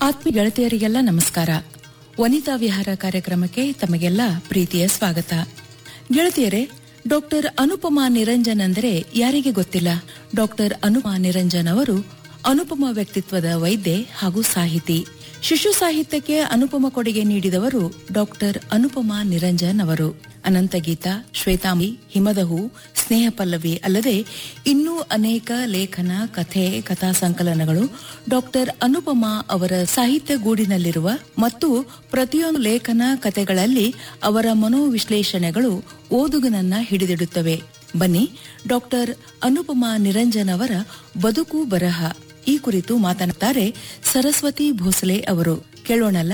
ಆತ್ಮೀಯ ಗೆಳತಿಯರಿಗೆಲ್ಲ ನಮಸ್ಕಾರ ವನಿತಾ ವಿಹಾರ ಕಾರ್ಯಕ್ರಮಕ್ಕೆ ತಮಗೆಲ್ಲ ಪ್ರೀತಿಯ ಸ್ವಾಗತ ಗೆಳತಿಯರೇ ಡಾಕ್ಟರ್ ಅನುಪಮಾ ನಿರಂಜನ್ ಅಂದರೆ ಯಾರಿಗೆ ಗೊತ್ತಿಲ್ಲ ಡಾಕ್ಟರ್ ಅನುಪಮಾ ನಿರಂಜನ್ ಅವರು ಅನುಪಮ ವ್ಯಕ್ತಿತ್ವದ ವೈದ್ಯೆ ಹಾಗೂ ಸಾಹಿತಿ ಶಿಶು ಸಾಹಿತ್ಯಕ್ಕೆ ಅನುಪಮ ಕೊಡುಗೆ ನೀಡಿದವರು ಡಾಕ್ಟರ್ ಅನುಪಮಾ ನಿರಂಜನ್ ಅವರು ಅನಂತಗೀತ ಶ್ವೇತಾಂಬಿ ಹಿಮದಹು ಸ್ನೇಹ ಪಲ್ಲವಿ ಅಲ್ಲದೆ ಇನ್ನೂ ಅನೇಕ ಲೇಖನ ಕಥೆ ಕಥಾ ಸಂಕಲನಗಳು ಡಾಕ್ಟರ್ ಅನುಪಮಾ ಅವರ ಸಾಹಿತ್ಯ ಗೂಡಿನಲ್ಲಿರುವ ಮತ್ತು ಪ್ರತಿಯೊಂದು ಲೇಖನ ಕಥೆಗಳಲ್ಲಿ ಅವರ ಮನೋವಿಶ್ಲೇಷಣೆಗಳು ಓದುಗನನ್ನ ಹಿಡಿದಿಡುತ್ತವೆ ಬನ್ನಿ ಡಾಕ್ಟರ್ ಅನುಪಮಾ ನಿರಂಜನ್ ಅವರ ಬದುಕು ಬರಹ ಈ ಕುರಿತು ಮಾತನಾಡುತ್ತಾರೆ ಸರಸ್ವತಿ ಭೋಸಲೆ ಅವರು ಕೇಳೋಣಲ್ಲ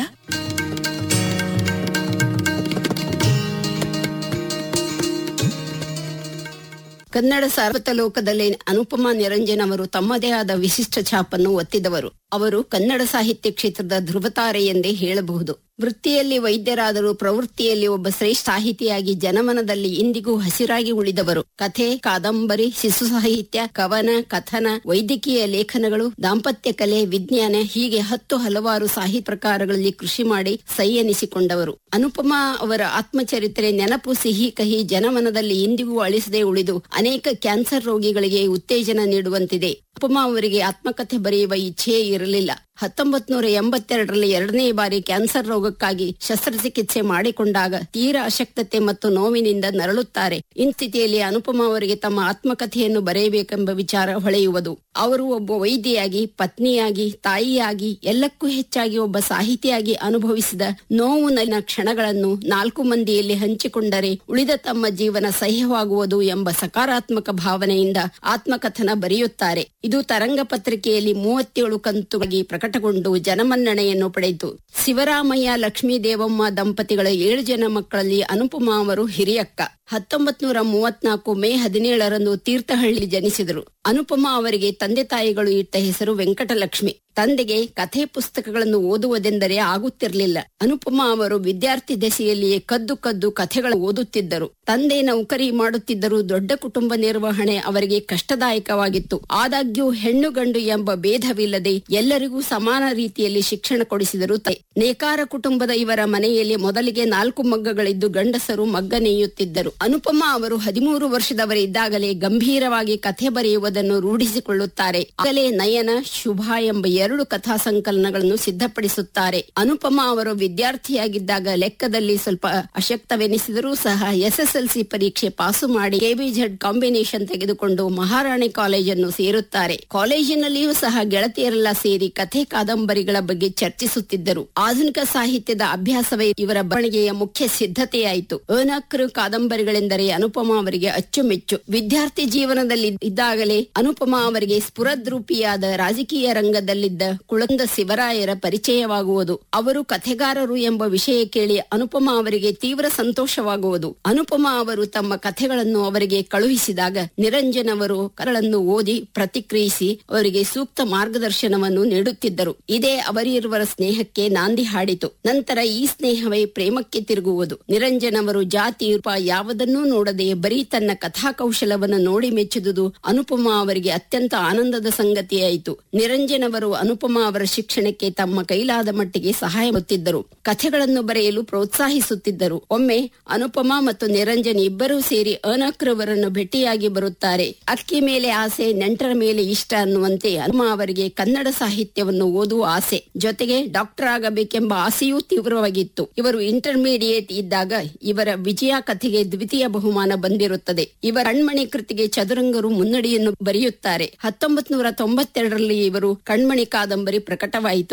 ಕನ್ನಡ ಸಾರ್ವತ ಲೋಕದಲ್ಲಿ ಅನುಪಮಾ ನಿರಂಜನ್ ಅವರು ತಮ್ಮದೇ ಆದ ವಿಶಿಷ್ಟ ಛಾಪನ್ನು ಒತ್ತಿದವರು ಅವರು ಕನ್ನಡ ಸಾಹಿತ್ಯ ಕ್ಷೇತ್ರದ ಧ್ರುವತಾರೆ ಎಂದೇ ಹೇಳಬಹುದು ವೃತ್ತಿಯಲ್ಲಿ ವೈದ್ಯರಾದರೂ ಪ್ರವೃತ್ತಿಯಲ್ಲಿ ಒಬ್ಬ ಶ್ರೇಷ್ಠ ಸಾಹಿತಿಯಾಗಿ ಜನಮನದಲ್ಲಿ ಇಂದಿಗೂ ಹಸಿರಾಗಿ ಉಳಿದವರು ಕಥೆ ಕಾದಂಬರಿ ಶಿಶು ಸಾಹಿತ್ಯ ಕವನ ಕಥನ ವೈದ್ಯಕೀಯ ಲೇಖನಗಳು ದಾಂಪತ್ಯ ಕಲೆ ವಿಜ್ಞಾನ ಹೀಗೆ ಹತ್ತು ಹಲವಾರು ಸಾಹಿತ್ಯ ಪ್ರಕಾರಗಳಲ್ಲಿ ಕೃಷಿ ಮಾಡಿ ಸೈ ಎನಿಸಿಕೊಂಡವರು ಅನುಪಮಾ ಅವರ ಆತ್ಮಚರಿತ್ರೆ ನೆನಪು ಸಿಹಿ ಕಹಿ ಜನಮನದಲ್ಲಿ ಇಂದಿಗೂ ಅಳಿಸದೆ ಉಳಿದು ಅನೇಕ ಕ್ಯಾನ್ಸರ್ ರೋಗಿಗಳಿಗೆ ಉತ್ತೇಜನ ನೀಡುವಂತಿದೆ ಅನುಪಮಾ ಅವರಿಗೆ ಆತ್ಮಕಥೆ ಬರೆಯುವ ಇಚ್ಛೆಯೇ ಇರಲಿಲ್ಲ ಹತ್ತೊಂಬತ್ ನೂರ ಎಂಬತ್ತೆರಡರಲ್ಲಿ ಎರಡನೇ ಬಾರಿ ಕ್ಯಾನ್ಸರ್ ರೋಗಕ್ಕಾಗಿ ಶಸ್ತ್ರಚಿಕಿತ್ಸೆ ಮಾಡಿಕೊಂಡಾಗ ತೀರಾ ಅಶಕ್ತತೆ ಮತ್ತು ನೋವಿನಿಂದ ನರಳುತ್ತಾರೆ ಸ್ಥಿತಿಯಲ್ಲಿ ಅನುಪಮಾ ಅವರಿಗೆ ತಮ್ಮ ಆತ್ಮಕಥೆಯನ್ನು ಬರೆಯಬೇಕೆಂಬ ವಿಚಾರ ಹೊಳೆಯುವುದು ಅವರು ಒಬ್ಬ ವೈದ್ಯೆಯಾಗಿ ಪತ್ನಿಯಾಗಿ ತಾಯಿಯಾಗಿ ಎಲ್ಲಕ್ಕೂ ಹೆಚ್ಚಾಗಿ ಒಬ್ಬ ಸಾಹಿತಿಯಾಗಿ ಅನುಭವಿಸಿದ ನೋವು ನನ್ನ ಕ್ಷಣಗಳನ್ನು ನಾಲ್ಕು ಮಂದಿಯಲ್ಲಿ ಹಂಚಿಕೊಂಡರೆ ಉಳಿದ ತಮ್ಮ ಜೀವನ ಸಹ್ಯವಾಗುವುದು ಎಂಬ ಸಕಾರಾತ್ಮಕ ಭಾವನೆಯಿಂದ ಆತ್ಮಕಥನ ಬರೆಯುತ್ತಾರೆ ಇದು ತರಂಗ ಪತ್ರಿಕೆಯಲ್ಲಿ ಮೂವತ್ತೇಳು ಕಂತುಗಾಗಿ ಪ್ರಕಟಗೊಂಡು ಜನಮನ್ನಣೆಯನ್ನು ಪಡೆಯಿತು ಶಿವರಾಮಯ್ಯ ಲಕ್ಷ್ಮೀ ದೇವಮ್ಮ ದಂಪತಿಗಳ ಏಳು ಜನ ಮಕ್ಕಳಲ್ಲಿ ಅನುಪಮಾ ಅವರು ಹಿರಿಯಕ್ಕ ಹತ್ತೊಂಬತ್ ನೂರ ಮೂವತ್ನಾಲ್ಕು ಮೇ ಹದಿನೇಳರಂದು ತೀರ್ಥಹಳ್ಳಿ ಜನಿಸಿದರು ಅನುಪಮಾ ಅವರಿಗೆ ತಂದೆ ತಾಯಿಗಳು ಇಟ್ಟ ಹೆಸರು ವೆಂಕಟಲಕ್ಷ್ಮಿ ತಂದೆಗೆ ಕಥೆ ಪುಸ್ತಕಗಳನ್ನು ಓದುವುದೆಂದರೆ ಆಗುತ್ತಿರಲಿಲ್ಲ ಅನುಪಮಾ ಅವರು ವಿದ್ಯಾರ್ಥಿ ದೆಸೆಯಲ್ಲಿಯೇ ಕದ್ದು ಕದ್ದು ಕಥೆಗಳು ಓದುತ್ತಿದ್ದರು ತಂದೆ ನೌಕರಿ ಮಾಡುತ್ತಿದ್ದರೂ ದೊಡ್ಡ ಕುಟುಂಬ ನಿರ್ವಹಣೆ ಅವರಿಗೆ ಕಷ್ಟದಾಯಕವಾಗಿತ್ತು ಆದಾಗ್ಯೂ ಹೆಣ್ಣು ಗಂಡು ಎಂಬ ಭೇದವಿಲ್ಲದೆ ಎಲ್ಲರಿಗೂ ಸಮಾನ ರೀತಿಯಲ್ಲಿ ಶಿಕ್ಷಣ ಕೊಡಿಸಿದರು ತಾಯಿ. ನೇಕಾರ ಕುಟುಂಬದ ಇವರ ಮನೆಯಲ್ಲಿ ಮೊದಲಿಗೆ ನಾಲ್ಕು ಮಗ್ಗಗಳಿದ್ದು ಗಂಡಸರು ಮಗ್ಗ ನೇಯುತ್ತಿದ್ದರು ಅನುಪಮಾ ಅವರು ಹದಿಮೂರು ವರ್ಷದವರಿದ್ದಾಗಲೇ ಗಂಭೀರವಾಗಿ ಕಥೆ ಬರೆಯುವುದನ್ನು ರೂಢಿಸಿಕೊಳ್ಳುತ್ತಾರೆ ಆಗಲೇ ನಯನ ಶುಭ ಎಂಬ ಎರಡು ಕಥಾ ಸಂಕಲನಗಳನ್ನು ಸಿದ್ಧಪಡಿಸುತ್ತಾರೆ ಅನುಪಮಾ ಅವರು ವಿದ್ಯಾರ್ಥಿಯಾಗಿದ್ದಾಗ ಲೆಕ್ಕದಲ್ಲಿ ಸ್ವಲ್ಪ ಅಶಕ್ತವೆನಿಸಿದರೂ ಸಹ ಎಸ್ಎಸ್ಎಲ್ಸಿ ಪರೀಕ್ಷೆ ಪಾಸು ಮಾಡಿ ಕೆಬಿಜೆಡ್ ಕಾಂಬಿನೇಷನ್ ತೆಗೆದುಕೊಂಡು ಮಹಾರಾಣಿ ಕಾಲೇಜನ್ನು ಸೇರುತ್ತಾರೆ ಕಾಲೇಜಿನಲ್ಲಿಯೂ ಸಹ ಗೆಳತಿಯರೆಲ್ಲ ಸೇರಿ ಕಥೆ ಕಾದಂಬರಿಗಳ ಬಗ್ಗೆ ಚರ್ಚಿಸುತ್ತಿದ್ದರು ಆಧುನಿಕ ಸಾಹಿತ್ಯದ ಅಭ್ಯಾಸವೇ ಇವರ ಬರವಣಿಗೆಯ ಮುಖ್ಯ ಸಿದ್ಧತೆಯಾಯಿತು ಅನಕೃ ಕಾದಂಬರಿಗಳೆಂದರೆ ಅನುಪಮಾ ಅವರಿಗೆ ಅಚ್ಚುಮೆಚ್ಚು ವಿದ್ಯಾರ್ಥಿ ಜೀವನದಲ್ಲಿ ಇದ್ದಾಗಲೇ ಅನುಪಮಾ ಅವರಿಗೆ ಸ್ಫುರದ್ರೂಪಿಯಾದ ರಾಜಕೀಯ ರಂಗದಲ್ಲಿದ್ದ ಕುಳಂದ ಶಿವರಾಯರ ಪರಿಚಯವಾಗುವುದು ಅವರು ಕಥೆಗಾರರು ಎಂಬ ವಿಷಯ ಕೇಳಿ ಅನುಪಮಾ ಅವರಿಗೆ ತೀವ್ರ ಸಂತೋಷವಾಗುವುದು ಅನುಪಮಾ ಅವರು ತಮ್ಮ ಕಥೆಗಳನ್ನು ಅವರಿಗೆ ಕಳುಹಿಸಿದಾಗ ನಿರಂಜನ್ ಅವರು ಕರಳನ್ನು ಓದಿ ಪ್ರತಿಕ್ರಿಯಿಸಿ ಅವರಿಗೆ ಸೂಕ್ತ ಮಾರ್ಗದರ್ಶನವನ್ನು ನೀಡುತ್ತಿದ್ದರು ಇದೇ ಅವರಿರುವರ ಸ್ನೇಹಕ್ಕೆ ನಾಂದಿ ಹಾಡಿತು ನಂತರ ಈ ಸ್ನೇಹವೇ ಪ್ರೇಮಕ್ಕೆ ತಿರುಗುವುದು ನಿರಂಜನ್ ಅವರು ಜಾತಿ ರೂಪ ಯಾವುದನ್ನೂ ನೋಡದೆ ಬರೀ ತನ್ನ ಕಥಾ ಕೌಶಲವನ್ನು ನೋಡಿ ಮೆಚ್ಚುವುದು ಅನುಪಮಾ ಅವರಿಗೆ ಅತ್ಯಂತ ಆನಂದದ ಸಂಗತಿಯಾಯಿತು ನಿರಂಜನ್ ಅವರು ಅನುಪಮಾ ಅವರ ಶಿಕ್ಷಣಕ್ಕೆ ತಮ್ಮ ಕೈಲಾದ ಮಟ್ಟಿಗೆ ಸಹಾಯ ಮಾಡುತ್ತಿದ್ದರು ಕಥೆಗಳನ್ನು ಬರೆಯಲು ಪ್ರೋತ್ಸಾಹಿಸುತ್ತಿದ್ದರು ಒಮ್ಮೆ ಅನುಪಮಾ ಮತ್ತು ನಿರಂಜನ್ ಇಬ್ಬರೂ ಸೇರಿ ಅನಕ್ರವರನ್ನು ಭೇಟಿಯಾಗಿ ಬರುತ್ತಾರೆ ಅಕ್ಕಿ ಮೇಲೆ ಆಸೆ ನೆಂಟರ ಮೇಲೆ ಇಷ್ಟ ಅನ್ನುವಂತೆ ಅನುಪಮಾ ಅವರಿಗೆ ಕನ್ನಡ ಸಾಹಿತ್ಯವನ್ನು ಓದುವ ಆಸೆ ಜೊತೆಗೆ ಡಾಕ್ಟರ್ ಆಗಬೇಕೆಂಬ ಆಸೆಯೂ ತೀವ್ರವಾಗಿತ್ತು ಇವರು ಇಂಟರ್ಮೀಡಿಯೇಟ್ ಇದ್ದಾಗ ಇವರ ವಿಜಯ ಕಥೆಗೆ ದ್ವಿತೀಯ ಬಹುಮಾನ ಬಂದಿರುತ್ತದೆ ಇವರ ಕಣ್ಮಣಿ ಕೃತಿಗೆ ಚದುರಂಗರು ಮುನ್ನಡಿಯನ್ನು ಬರೆಯುತ್ತಾರೆ ಹತ್ತೊಂಬತ್ ನೂರ ತೊಂಬತ್ತೆರಡರಲ್ಲಿ ಇವರು ಕಣ್ಮಣಿ ಕಾದಂಬರಿ ಪ್ರಕಟವಾಯಿತು